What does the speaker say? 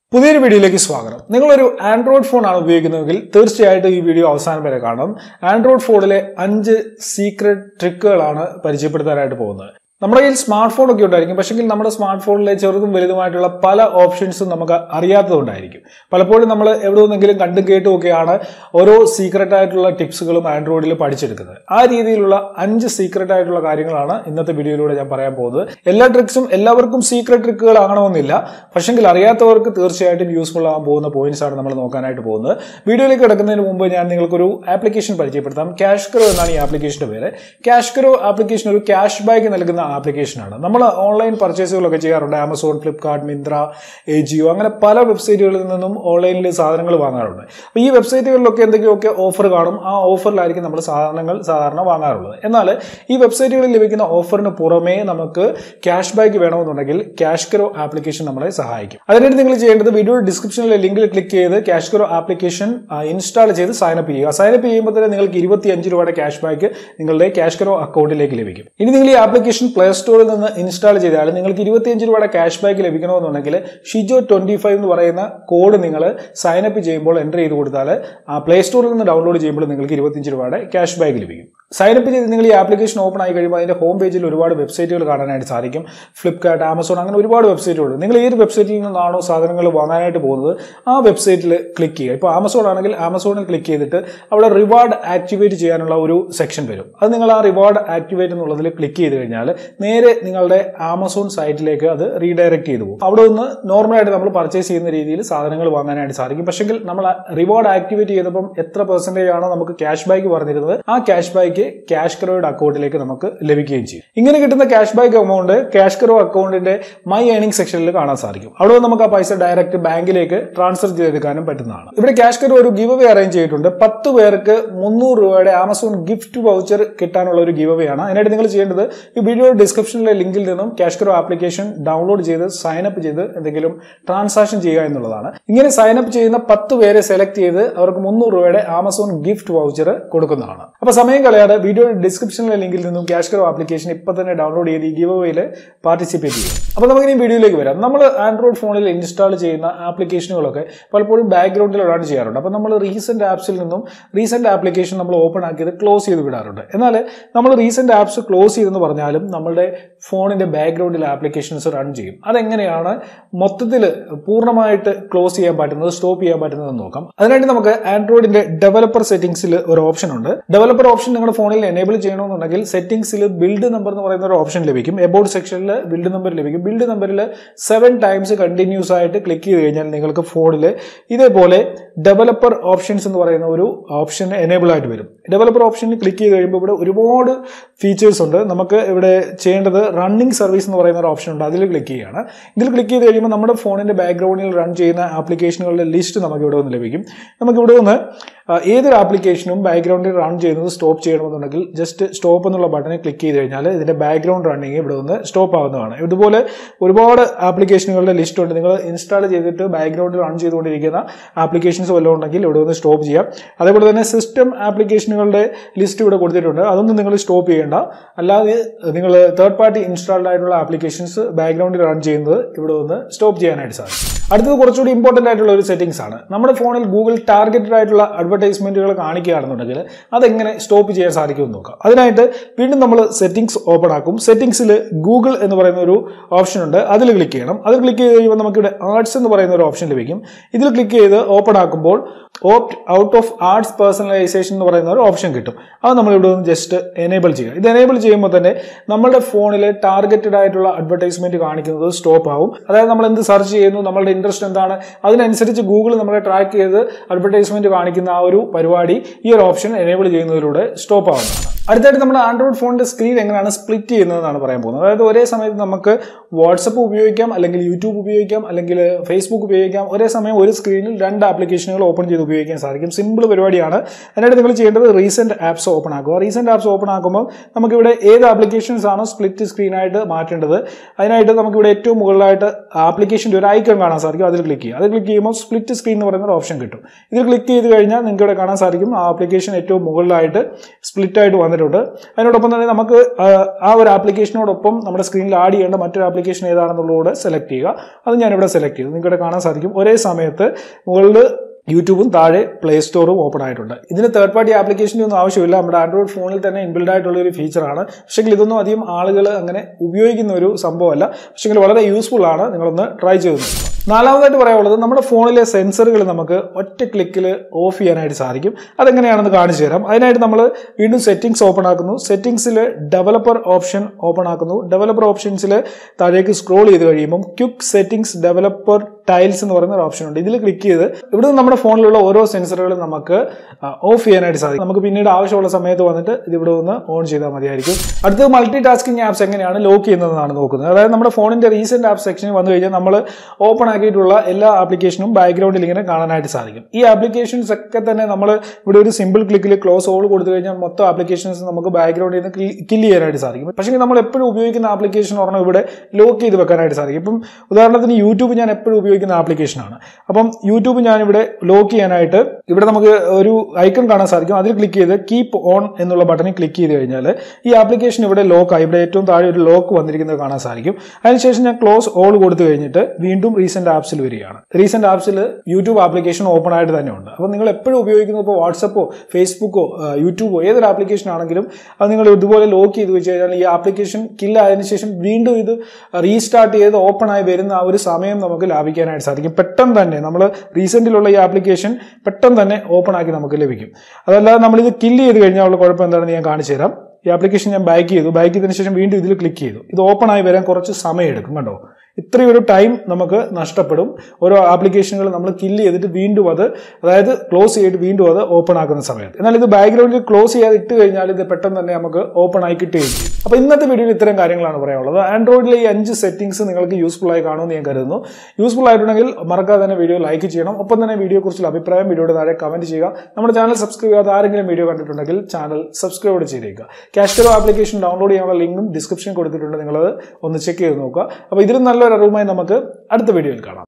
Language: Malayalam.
പുതിയൊരു വീഡിയോയിലേക്ക് സ്വാഗതം നിങ്ങളൊരു ആൻഡ്രോയിഡ് ഫോൺ ആണ് ഉപയോഗിക്കുന്നതെങ്കിൽ തീർച്ചയായിട്ടും ഈ വീഡിയോ അവസാനം വരെ കാണണം ആൻഡ്രോയിഡ് ഫോണിലെ അഞ്ച് സീക്രട്ട് ട്രിക്കുകളാണ് പരിചയപ്പെടുത്താനായിട്ട് പോകുന്നത് നമ്മുടെ കയ്യിൽ സ്മാർട്ട് ഫോൺ ഒക്കെ ഉണ്ടായിരിക്കും പക്ഷെങ്കിൽ നമ്മുടെ സ്മാർട്ട് ഫോണിലെ ചെറുതും വലുതുമായിട്ടുള്ള പല ഓപ്ഷൻസും നമുക്ക് അറിയാത്തതുകൊണ്ടായിരിക്കും പലപ്പോഴും നമ്മൾ എവിടെ നിന്നെങ്കിലും കണ്ടും കേട്ടും ഒക്കെയാണ് ഓരോ സീക്രട്ട് ആയിട്ടുള്ള ടിപ്സുകളും ആൻഡ്രോയിഡിൽ പഠിച്ചെടുക്കുന്നത് ആ രീതിയിലുള്ള അഞ്ച് സീക്രട്ട് ആയിട്ടുള്ള കാര്യങ്ങളാണ് ഇന്നത്തെ വീഡിയോയിലൂടെ ഞാൻ പറയാൻ പോകുന്നത് എല്ലാ ട്രിക്സും എല്ലാവർക്കും സീക്രട്ട് ട്രിക്കുകൾ ആകണമെന്നില്ല പക്ഷെങ്കിൽ അറിയാത്തവർക്ക് തീർച്ചയായിട്ടും യൂസ്ഫുൾ ആകാൻ പോകുന്ന പോയിന്റ്സ് ആണ് നമ്മൾ നോക്കാനായിട്ട് പോകുന്നത് വീഡിയോയിലേക്ക് കിടക്കുന്നതിന് മുമ്പ് ഞാൻ നിങ്ങൾക്കൊരു ആപ്ലിക്കേഷൻ പരിചയപ്പെടുത്താം ക്യാഷ് ക്രോ എന്നാണ് ഈ ആപ്ലിക്കേഷന്റെ പേര് ക്യാഷ് ക്രോ ആപ്ലിക്കേഷൻ ഒരു ക്യാഷ് ബാക്ക് നൽകുന്ന ആപ്ലിക്കേഷനാണ് നമ്മൾ ഓൺലൈൻ പർച്ചേസുകളൊക്കെ ചെയ്യാറുണ്ട് ആമസോൺ ഫ്ലിപ്കാർട്ട് മിന്ത്ര എ ജിയോ അങ്ങനെ പല വെബ്സൈറ്റുകളിൽ നിന്നും ഓൺലൈനിൽ സാധനങ്ങൾ വാങ്ങാറുണ്ട് അപ്പോൾ ഈ വെബ്സൈറ്റുകളിലൊക്കെ എന്തെങ്കിലുമൊക്കെ ഓഫർ കാണും ആ ഓഫറിലായിരിക്കും നമ്മൾ സാധനങ്ങൾ സാധാരണ വാങ്ങാറുള്ളത് എന്നാൽ ഈ വെബ്സൈറ്റുകളിൽ ലഭിക്കുന്ന ഓഫറിന് പുറമേ നമുക്ക് ക്യാഷ് ബാക്ക് വേണമെന്നുണ്ടെങ്കിൽ ക്യാഷ് കരോ ആപ്ലിക്കേഷൻ നമ്മളെ സഹായിക്കും അതിനായിട്ട് നിങ്ങൾ ചെയ്യേണ്ടത് വീഡിയോ ഡിസ്ക്രിപ്ഷനിലെ ലിങ്കിൽ ക്ലിക്ക് ചെയ്ത് ക്യാഷ് കരോ ആപ്ലിക്കേഷൻ ഇൻസ്റ്റാൾ ചെയ്ത് സൈനപ്പ് ചെയ്യുക സൈനപ്പ് ചെയ്യുമ്പോൾ തന്നെ നിങ്ങൾക്ക് ഇരുപത്തി അഞ്ച് രൂപയുടെ ക്യാഷ് ബാക്ക് നിങ്ങളുടെ ക്യാഷ് കരോ അക്കൗണ്ടിലേക്ക് ലഭിക്കും ഇനി നിങ്ങൾ ഈ ആപ്ലിക്കേഷൻ പ്ലേ സ്റ്റോറിൽ നിന്ന് ഇൻസ്റ്റാൾ ചെയ്താൽ നിങ്ങൾക്ക് ഇരുപത്തിയഞ്ച് രൂപയുടെ ക്യാഷ് ബാക്ക് ലഭിക്കണമെന്നുണ്ടെങ്കിൽ ഷിജോ ട്വന്റി ഫൈവ് എന്ന് പറയുന്ന കോഡ് നിങ്ങൾ സൈനപ്പ് ചെയ്യുമ്പോൾ എൻ്റർ ചെയ്ത് കൊടുത്താൽ ആ പ്ലേ സ്റ്റോറിൽ നിന്ന് ഡൗൺലോഡ് ചെയ്യുമ്പോൾ നിങ്ങൾക്ക് ഇരുപത്തിയഞ്ച് രൂപയുടെ ക്യാഷ് ബാക്ക് ലഭിക്കും സൈനപ്പ് ചെയ്ത് നിങ്ങൾ ഈ ആപ്ലിക്കേഷൻ ഓപ്പൺ ആയി കഴിയുമ്പോൾ അതിന്റെ ഹോം പേജിൽ ഒരുപാട് വെബ്സൈറ്റുകൾ കാണാനായിട്ട് സാധിക്കും ഫ്ലിപ്കാർട്ട് ആമസോൺ അങ്ങനെ ഒരുപാട് വെബ്സൈറ്റുകളുണ്ട് നിങ്ങൾ ഏത് വെബ്സൈറ്റിൽ നിന്നാണോ സാധനങ്ങൾ വാങ്ങാനായിട്ട് പോകുന്നത് ആ വെബ്സൈറ്റിൽ ക്ലിക്ക് ചെയ്യുക ഇപ്പോൾ ആമസോൺ ആണെങ്കിൽ ആമസോണിൽ ക്ലിക്ക് ചെയ്തിട്ട് അവിടെ റിവാർഡ് ആക്ടിവേറ്റ് ചെയ്യാനുള്ള ഒരു സെക്ഷൻ വരും അത് നിങ്ങൾ ആ റിവാർഡ് ആക്ടിവേറ്റ് എന്നുള്ളതിൽ ക്ലിക്ക് ചെയ്ത് കഴിഞ്ഞാൽ നേരെ നിങ്ങളുടെ ആമസോൺ സൈറ്റിലേക്ക് അത് റീഡയറക്ട് ചെയ്തു പോകും അവിടെ നിന്ന് നോർമലായിട്ട് നമ്മൾ പർച്ചേസ് ചെയ്യുന്ന രീതിയിൽ സാധനങ്ങൾ വാങ്ങാനായിട്ട് സാധിക്കും പക്ഷെങ്കിൽ നമ്മൾ റിവാർഡ് ആക്ടിവേറ്റ് ചെയ്തപ്പോൾ എത്ര പെർസെൻറ്റേജ് ആണോ നമുക്ക് ക്യാഷ് ബാക്ക് പറഞ്ഞിരുന്നത് ആ ക്യാഷ് ബാക്ക് ക്യാഷ് കറോയുടെ അക്കൗണ്ടിലേക്ക് നമുക്ക് ലഭിക്കുകയും ചെയ്യും ഇങ്ങനെ കിട്ടുന്ന cash back amount CashKaro അക്കൗണ്ടിന്റെ മൈ ഏണിംഗ് സെക്ഷനിൽ കാണാൻ സാധിക്കും അവിടെ നമുക്ക് ആ പൈസ ഡയറക്റ്റ് ബാങ്കിലേക്ക് ട്രാൻസ്ഫർ ചെയ്തെടുക്കാനും പറ്റുന്നതാണ് ഇവിടെ ക്യാഷ് കറോ ഒരു ഗിവ് അവേ അറേഞ്ച് ചെയ്തിട്ടുണ്ട് പത്ത് പേർക്ക് മുന്നൂറ് രൂപയുടെ ആമസോൺ ഗിഫ്റ്റ് വൗച്ചർ കിട്ടാനുള്ള ഒരു ഗിവ് അവേ ആണ് അതിനായിട്ട് നിങ്ങൾ ചെയ്യേണ്ടത് ഈ വീഡിയോ ഡിസ്ക്രിപ്ഷനിലെ ലിങ്കിൽ നിന്നും ക്യാഷ് കറോ ആപ്ലിക്കേഷൻ ഡൗൺലോഡ് ചെയ്ത് സൈൻ അപ്പ് ചെയ്ത് എന്തെങ്കിലും ട്രാൻസാക്ഷൻ ചെയ്യുക എന്നുള്ളതാണ് ഇങ്ങനെ സൈൻ അപ്പ് ചെയ്യുന്ന പത്ത് പേരെ സെലക്ട് ചെയ്ത് അവർക്ക് മുന്നൂറ് രൂപയുടെ ആമസോൺ ഗിഫ്റ്റ് വൗച്ചർ കൊടുക്കുന്നതാണ് അപ്പൊ സമയം കളയാതെ വീഡിയോ ഡിസ്ക്രിപ്ഷനിലെ ലിങ്കിൽ നിന്നും ക്യാഷ് കറോ ആപ്ലിക്കേഷൻ ഇപ്പൊ തന്നെ ഡൗൺലോഡ് ചെയ്ത് ഈ ഗിവ് അവയിൽ പാർട്ടിസിപ്പേറ്റ് ചെയ്യും അപ്പൊ നമുക്ക് ഇനി വീഡിയോയിലേക്ക് വരാം നമ്മൾ ആൻഡ്രോയിഡ് ഫോണിൽ ഇൻസ്റ്റാൾ ചെയ്യുന്ന ആപ്ലിക്കേഷനുകളൊക്കെ പലപ്പോഴും ബാക്ക്ഗ്രൗണ്ടിൽ റൺ ചെയ്യാറുണ്ട് അപ്പൊ നമ്മൾ റീസെന്റ് ആപ്സിൽ നിന്നും റീസെന്റ് ആപ്ലിക്കേഷൻ നമ്മൾ ഓപ്പൺ ആക്കിയത് ക്ലോസ് ചെയ്ത് വിടാറുണ്ട് എന്നാൽ നമ്മൾ റീസെന്റ് ആപ്സ് ക്ലോസ് ചെയ്തെന്ന് പറഞ്ഞാലും നമ്മളുടെ ഫോണിന്റെ ബാക്ക്ഗ്രൗണ്ടിൽ ആപ്ലിക്കേഷൻസ് റൺ ചെയ്യും അതെങ്ങനെയാണ് മൊത്തത്തിൽ പൂർണ്ണമായിട്ട് ക്ലോസ് ചെയ്യാൻ പറ്റുന്നത് സ്റ്റോപ്പ് ചെയ്യാൻ പറ്റുന്നത് നോക്കാം അതിനായിട്ട് നമുക്ക് ആൻഡ്രോയിഡിന്റെ ഡെവലപ്പർ സെറ്റിംഗ്സിൽ ഒരു ഓപ്ഷൻ ഉണ്ട് ഡെവലപ്പർ ഓപ്ഷൻ നിങ്ങളുടെ ഫോണിൽ എനേബിൾ ചെയ്യണമെന്നുണ്ടെങ്കിൽ സെറ്റിംഗ്സിൽ ബിൽഡ് നമ്പർ എന്ന് പറയുന്ന ഒരു ഓപ്ഷൻ ലഭിക്കും എബൌട്ട് സെക്ഷനിൽ ബിൽഡ് നമ്പർ ലഭിക്കും ബിൽഡ് നമ്പറിൽ സെവൻ ടൈംസ് കണ്ടിന്യൂസ് ആയിട്ട് ക്ലിക്ക് ചെയ്ത് കഴിഞ്ഞാൽ നിങ്ങൾക്ക് ഫോണിൽ ഇതേപോലെ ഡെവലപ്പർ ഓപ്ഷൻസ് എന്ന് പറയുന്ന ഒരു ഓപ്ഷൻ എനേബിൾ ആയിട്ട് വരും ഡെവലപ്പർ ഓപ്ഷനിൽ ക്ലിക്ക് ചെയ്ത് കഴിയുമ്പോൾ ഇവിടെ ഒരുപാട് ഫീച്ചേഴ്സ് ഉണ്ട് നമുക്ക് ഇവിടെ ചെയ്യേണ്ടത് റണ്ണിങ് സർവീസ് എന്ന് പറയുന്ന ഒരു ഓപ്ഷൻ ഉണ്ട് അതിൽ ക്ലിക്ക് ചെയ്യുകയാണ് ഇതിൽ ക്ലിക്ക് ചെയ്ത് കഴിയുമ്പോൾ നമ്മുടെ ഫോണിന്റെ ബാക്ക്ഗ്രൗണ്ടിൽ റൺ ചെയ്യുന്ന ആപ്ലിക്കേഷനുകളുടെ ലിസ്റ്റ് നമുക്ക് ഇവിടെ നിന്ന് ലഭിക്കും നമുക്ക് ഇവിടെ നിന്ന് ഏതൊരു ആപ്ലിക്കേഷനും ബാക്ക്ഗ്രൗണ്ടിൽ റൺ ചെയ്യുന്നത് സ്റ്റോപ്പ് ചെയ്യണമെന്നുണ്ടെങ്കിൽ ജസ്റ്റ് സ്റ്റോപ്പ് എന്നുള്ള ബട്ടണിൽ ക്ലിക്ക് ചെയ്ത് കഴിഞ്ഞാൽ ഇതിന്റെ ബാക്ക്ഗ്രൗണ്ട് റണ്ണിങ് ഇവിടെ നിന്ന് സ്റ്റോപ്പ് ആവുന്നതാണ് ഇതുപോലെ ഒരുപാട് ആപ്ലിക്കേഷനുകളുടെ ലിസ്റ്റ് ഉണ്ട് നിങ്ങൾ ഇൻസ്റ്റാൾ ചെയ്തിട്ട് ബാക്ക്ഗ്രൗണ്ടിൽ റൺ ചെയ്തുകൊണ്ടിരിക്കുന്ന ആപ്ലിക്കേഷൻസ് വല്ലതും ഉണ്ടെങ്കിൽ ഇവിടെ നിന്ന് സ്റ്റോപ്പ് ചെയ്യാം അതേപോലെ തന്നെ സിസ്റ്റം ആപ്ലിക്കേഷനുകളുടെ ലിസ്റ്റ് ഇവിടെ കൊടുത്തിട്ടുണ്ട് അതൊന്നും നിങ്ങൾ സ്റ്റോപ്പ് ചെയ്യേണ്ട അല്ലാതെ നിങ്ങൾ തേർഡ് പാർട്ടി ഇൻസ്റ്റാൾഡ് ആയിട്ടുള്ള ആപ്ലിക്കേഷൻസ് ബാക്ക്ഗ്രൗണ്ടിൽ റൺ ചെയ്യുന്നത് ഇവിടെ നിന്ന് സ്റ്റോപ്പ് ചെയ്യാനായിട്ട് സാധിക്കും അടുത്തത് കുറച്ചുകൂടി ഇമ്പോർട്ടൻ്റ് ആയിട്ടുള്ള ഒരു സെറ്റിംഗ്സ് ആണ് നമ്മുടെ ഫോണിൽ ഗൂഗിൾ ടാർഗറ്റഡ് ആയിട്ടുള്ള അഡ്വർടൈസ്മെന്റുകൾ കാണിക്കുകയാണെന്നുണ്ടെങ്കിൽ അതെങ്ങനെ സ്റ്റോപ്പ് ചെയ്യാൻ സാധിക്കുമെന്ന് നോക്കാം അതിനായിട്ട് വീണ്ടും നമ്മൾ സെറ്റിംഗ്സ് ഓപ്പൺ ആക്കും സെറ്റിംഗ്സിൽ ഗൂഗിൾ എന്ന് പറയുന്ന ഒരു ഓപ്ഷൻ ഉണ്ട് അതിൽ ക്ലിക്ക് ചെയ്യണം അതിൽ ക്ലിക്ക് ചെയ്ത് കഴിയുമ്പോൾ നമുക്കിവിടെ ആർട്സ് എന്ന് പറയുന്ന ഒരു ഓപ്ഷൻ ലഭിക്കും ഇതിൽ ക്ലിക്ക് ചെയ്ത് ഓപ്പൺ ആക്കുമ്പോൾ opt out of ads personalization എന്ന് പറയുന്ന ഒരു ഓപ്ഷൻ കിട്ടും അത് നമ്മൾ ഇവിടെ നിന്ന് ജസ്റ്റ് എനേബിൾ ചെയ്യുക ഇത് എനേബിൾ ചെയ്യുമ്പോൾ തന്നെ നമ്മുടെ ഫോണിൽ ടാർഗറ്റഡ് ആയിട്ടുള്ള അഡ്വർടൈസ്മെന്റ് കാണിക്കുന്നത് സ്റ്റോപ്പ് ആവും അതായത് നമ്മൾ എന്ത് സെർച്ച് ചെയ്യുന്നു നമ്മളുടെ ഇൻട്രസ്റ്റ് എന്താണ് അതിനനുസരിച്ച് ഗൂഗിൾ നമ്മളെ ട്രാക്ക് ചെയ്ത് അഡ്വർടൈസ്മെന്റ് കാണിക്കുന്ന ആ ഒരു പരിപാടി ഈ ഒരു ഓപ്ഷൻ എനേബിൾ ചെയ്യുന്നതിലൂടെ സ്റ്റോപ്പ് ആവുന്നതാണ് അടുത്തായിട്ട് നമ്മുടെ ആൻഡ്രോയിഡ് ഫോണിന്റെ സ്ക്രീൻ എങ്ങനെയാണ് സ്പ്ലിറ്റ് ചെയ്യുന്നതെന്നാണ് പറയാൻ പോകുന്നത് അതായത് ഒരേ സമയത്ത് നമുക്ക് വാട്സപ്പ് ഉപയോഗിക്കാം അല്ലെങ്കിൽ യൂട്യൂബ് ഉപയോഗിക്കാം അല്ലെങ്കിൽ ഫേസ്ബുക്ക് ഉപയോഗിക്കാം ഒരേ സമയം ഒരു സ്ക്രീനിൽ രണ്ട് ആപ്ലിക്കേഷനുകൾ ഓപ്പൺ ചെയ്ത് ഉപയോഗിക്കാൻ സാധിക്കും സിമ്പിൾ പരിപാടിയാണ് അതിനായിട്ട് നിങ്ങൾ ചെയ്യേണ്ടത് റീസെന്റ് ആപ്സ് ഓപ്പൺ ആക്കുക റീസെന്റ് ആപ്സ് ഓപ്പൺ ആക്കുമ്പോൾ നമുക്കിവിടെ ഏത് ആപ്ലിക്കേഷൻസ് ആണോ സ്പ്ലിറ്റ് സ്ക്രീനായിട്ട് മാറ്റേണ്ടത് അതിനായിട്ട് നമുക്കിവിടെ ഏറ്റവും മുകളിലായിട്ട് ആപ്ലിക്കേഷൻ്റെ ഒരു ഐക്കൺ കാണാൻ സാധിക്കും അതിൽ ക്ലിക്ക് ചെയ്യുക അതിൽ ക്ലിക്ക് ചെയ്യുമ്പോൾ സ്പ്ലിറ്റ് സ്ക്രീൻ എന്ന് പറയുന്ന ഒരു ഓപ്ഷൻ കിട്ടും ഇതിൽ ക്ലിക്ക് ചെയ്ത് കഴിഞ്ഞാൽ നിങ്ങൾക്ക് ഇവിടെ കാണാൻ സാധിക്കും ആ ആപ്ലിക്കേഷൻ ഏറ്റവും മുകളിലായിട്ട് സ്പ്ലിറ്റ് ആയിട്ട് വന്നിട്ടുണ്ട് കൊടുത്തിട്ടുണ്ട് അതിനോടൊപ്പം തന്നെ നമുക്ക് ആ, ആ ഒരു ആപ്ലിക്കേഷനോടൊപ്പം നമ്മുടെ സ്ക്രീനിൽ ആഡ് ചെയ്യേണ്ട മറ്റൊരു ആപ്ലിക്കേഷൻ ഏതാണെന്നുള്ളത് സെലക്ട് ചെയ്യുക അത് ഞാനിവിടെ സെലക്ട് ചെയ്തു നിങ്ങൾക്ക് ഇവിടെ കാണാൻ സാധിക്കും ഒരേ സമയത്ത് മുകളിൽ യൂട്യൂബും താഴെ പ്ലേ സ്റ്റോറും ഓപ്പൺ ആയിട്ടുണ്ട് ഇതിന് തേർഡ് പാർട്ടി ആപ്ലിക്കേഷൻ്റെ ഒന്നും ആവശ്യമില്ല നമ്മുടെ ആൻഡ്രോയിഡ് ഫോണിൽ തന്നെ ഇൻബിൽഡ് ആയിട്ടുള്ള ഒരു ഫീച്ചറാണ് പക്ഷേ ഇതൊന്നും അധികം ആളുകൾ അങ്ങനെ ഉപയോഗിക്കുന്ന ഒരു സംഭവമല്ല പക്ഷേ വളരെ യൂസ്ഫുൾ ആണ് നിങ്ങളൊന്ന് ട്രൈ ചെയ്ത് നോക്കുക നാലാമതായിട്ട് പറയാനുള്ളത് നമ്മുടെ ഫോണിലെ സെൻസറുകൾ നമുക്ക് ഒറ്റ ക്ലിക്കിൽ ഓഫ് ചെയ്യാനായിട്ട് സാധിക്കും അതെങ്ങനെയാണെന്ന് കാണിച്ചു തരാം അതിനായിട്ട് നമ്മൾ വീണ്ടും സെറ്റിംഗ്സ് ഓപ്പൺ ആക്കുന്നു സെറ്റിംഗ്സിൽ ഡെവലപ്പർ ഓപ്ഷൻ ഓപ്പൺ ആക്കുന്നു ഡെവലപ്പർ ഓപ്ഷൻസിൽ താഴേക്ക് സ്ക്രോൾ ചെയ്ത് കഴിയുമ്പോൾ ക്വിക്ക് സെറ്റിംഗ്സ് ഡെവലപ്പർ ടൈൽസ് എന്ന് പറയുന്ന ഒരു ഓപ്ഷൻ ഉണ്ട് ഇതിൽ ക്ലിക്ക് ചെയ്ത് ഇവിടെ നിന്ന് നമ്മുടെ ഫോണിലുള്ള ഓരോ സെൻസറുകളും നമുക്ക് ഓഫ് ചെയ്യാനായിട്ട് സാധിക്കും നമുക്ക് പിന്നീട് ആവശ്യമുള്ള സമയത്ത് വന്നിട്ട് ഇത് ഇവിടെ ഒന്ന് ഓൺ ചെയ്താൽ മതിയായിരിക്കും അടുത്തത് മൾട്ടി ടാസ്കിംഗ് ആപ്സ് എങ്ങനെയാണ് ലോക്ക് ചെയ്യുന്നതെന്നാണ് നോക്കുന്നത് അതായത് നമ്മുടെ ഫോണിന്റെ റീസെന്റ് ആപ്പ് സെക്ഷനിൽ വന്നു കഴിഞ്ഞാൽ നമ്മൾ ഓപ്പൺ ആക്കിയിട്ടുള്ള എല്ലാ ആപ്ലിക്കേഷനും ബാക്ക്ഗ്രൗണ്ടിൽ ഇങ്ങനെ കാണാനായിട്ട് സാധിക്കും ഈ ആപ്ലിക്കേഷൻസ് ഒക്കെ തന്നെ നമ്മൾ ഇവിടെ ഒരു സിമ്പിൾ ക്ലിക്കിൽ ക്ലോസ് ഓൾ കൊടുത്തു കഴിഞ്ഞാൽ മൊത്തം ആപ്ലിക്കേഷൻസ് നമുക്ക് ബാക്ക്ഗ്രൗണ്ടിൽ നിന്ന് കില്ല് ചെയ്യാനായിട്ട് സാധിക്കും പക്ഷേ നമ്മൾ എപ്പോഴും ഉപയോഗിക്കുന്ന ആപ്ലിക്കേഷൻ ഒരെണ്ണം ഇവിടെ ലോക്ക് ചെയ്ത് വെക്കാനായിട്ട് സാധിക്കും ഇപ്പം ഉദാഹരണത്തിന് യൂട്യൂബ് ഞാൻ എപ്പോഴും ഉപയോഗിക്കുന്ന ആപ്ലിക്കേഷനാണ് അപ്പം യൂട്യൂബ് ഞാനിവിടെ ലോക്ക് ചെയ്യാനായിട്ട് ഇവിടെ നമുക്ക് ഒരു ഐക്കൺ കാണാൻ സാധിക്കും അതിൽ ക്ലിക്ക് ചെയ്ത് കീപ്പ് ഓൺ എന്നുള്ള ബട്ടണിൽ ക്ലിക്ക് ചെയ്ത് കഴിഞ്ഞാൽ ഈ ആപ്ലിക്കേഷൻ ഇവിടെ ലോക്കായി ഇവിടെ ഏറ്റവും താഴെ ഒരു ലോക്ക് വന്നിരിക്കുന്നത് കാണാൻ സാധിക്കും അതിനുശേഷം ഞാൻ ക്ലോസ് ഓൾ കൊടുത്തു കഴിഞ്ഞിട്ട് വീണ്ടും റീസെന്റ് ആപ്സിൽ വരികയാണ് റീസെന്റ് ആപ്സിൽ യൂട്യൂബ് ആപ്ലിക്കേഷൻ ഓപ്പൺ ആയിട്ട് തന്നെ ഉണ്ട് അപ്പോൾ നിങ്ങൾ എപ്പോഴും ഉപയോഗിക്കുന്നത് ഇപ്പോൾ വാട്സപ്പോ ഫേസ്ബുക്കോ യൂട്യൂബോ ഏതൊരു ആപ്ലിക്കേഷൻ ആണെങ്കിലും അത് നിങ്ങൾ ഇതുപോലെ ലോക്ക് ചെയ്ത് വെച്ച് കഴിഞ്ഞാൽ ഈ ആപ്ലിക്കേഷൻ കില്ലായതിനു ശേഷം വീണ്ടും ഇത് റീസ്റ്റാർട്ട് ചെയ്ത് ഓപ്പൺ ആയി വരുന്ന ആ ഒരു സമയം നമുക്ക് ലാഭിക്കാനായിട്ട് സാധിക്കും പെട്ടെന്ന് തന്നെ നമ്മൾ റീസെന്റിലുള്ള ഈ ആപ്ലിക്കേഷൻ പെട്ടെന്ന് തന്നെ ഓപ്പൺ ആക്കി നമുക്ക് ലഭിക്കും അതല്ലാതെ നമ്മളിത് കില്ല് ചെയ്ത് കഴിഞ്ഞാൽ ഉള്ള കുഴപ്പം എന്താണെന്ന് ഞാൻ കാണിച്ചു തരാം ഈ ആപ്ലിക്കേഷൻ ഞാൻ ബാക്ക് ചെയ്തു ബാക്ക് ചെയ്തതിനു ശേഷം വീണ്ടും ഇതിൽ ക്ലിക്ക് ചെയ്തു ഇത് ഓപ്പൺ ആയി വരാൻ കുറച്ച് സമയം എടുക്കും കണ്ടോ ഇത്രയും ഒരു ടൈം നമുക്ക് നഷ്ടപ്പെടും ഓരോ ആപ്ലിക്കേഷനുകൾ നമ്മൾ കില്ല് ചെയ്തിട്ട് വീണ്ടും അത് അതായത് ക്ലോസ് ചെയ്തിട്ട് വീണ്ടും അത് ഓപ്പൺ ആക്കുന്ന സമയത്ത് എന്നാൽ ഇത് ബാക്ക്ഗ്രൗണ്ടിൽ ക്ലോസ് ചെയ്യാതെ ഇട്ട് കഴിഞ്ഞാൽ ഇത് പെട്ടെന്ന് തന്നെ നമുക്ക് ഓപ്പൺ ആയി കിട്ടുകയും ചെയ്യും അപ്പോൾ ഇന്നത്തെ വീഡിയോയിൽ ഇത്തരം കാര്യങ്ങളാണ് പറയാനുള്ളത് ആൻഡ്രോയിഡിലെ ഈ അഞ്ച് സെറ്റിംഗ്സ് നിങ്ങൾക്ക് യൂസ്ഫുൾ ആയി കാണുമെന്ന് ഞാൻ കരുതുന്നു യൂസ്ഫുൾ ആയിട്ടുണ്ടെങ്കിൽ മറക്കാതെ തന്നെ വീഡിയോ ലൈക്ക് ചെയ്യണം ഒപ്പം തന്നെ വീഡിയോയെക്കുറിച്ചുള്ള അഭിപ്രായം വീഡിയോയുടെ താഴെ കമന്റ് ചെയ്യുക നമ്മുടെ ചാനൽ സബ്സ്ക്രൈബ് ചെയ്യാതെ ആരെങ്കിലും വീഡിയോ കണ്ടിട്ടുണ്ടെങ്കിൽ ചാനൽ സബ്സ്ക്രൈബ് ചെയ്തേക്കുക കാഷ്കറോ ആപ്ലിക്കേഷൻ ഡൗൺലോഡ് ചെയ്യാനുള്ള ലിങ്കും ഡിസ്ക്രിപ്ഷൻ കൊടുത്തിട്ടുണ്ട് നിങ്ങളത് ഒന്ന് ചെക്ക് ചെയ്ത് നോക്കുക അപ്പോൾ ഇതിലും നല്ലൊരു അറിവുമായി നമുക്ക് അടുത്ത വീഡിയോയിൽ കാണാം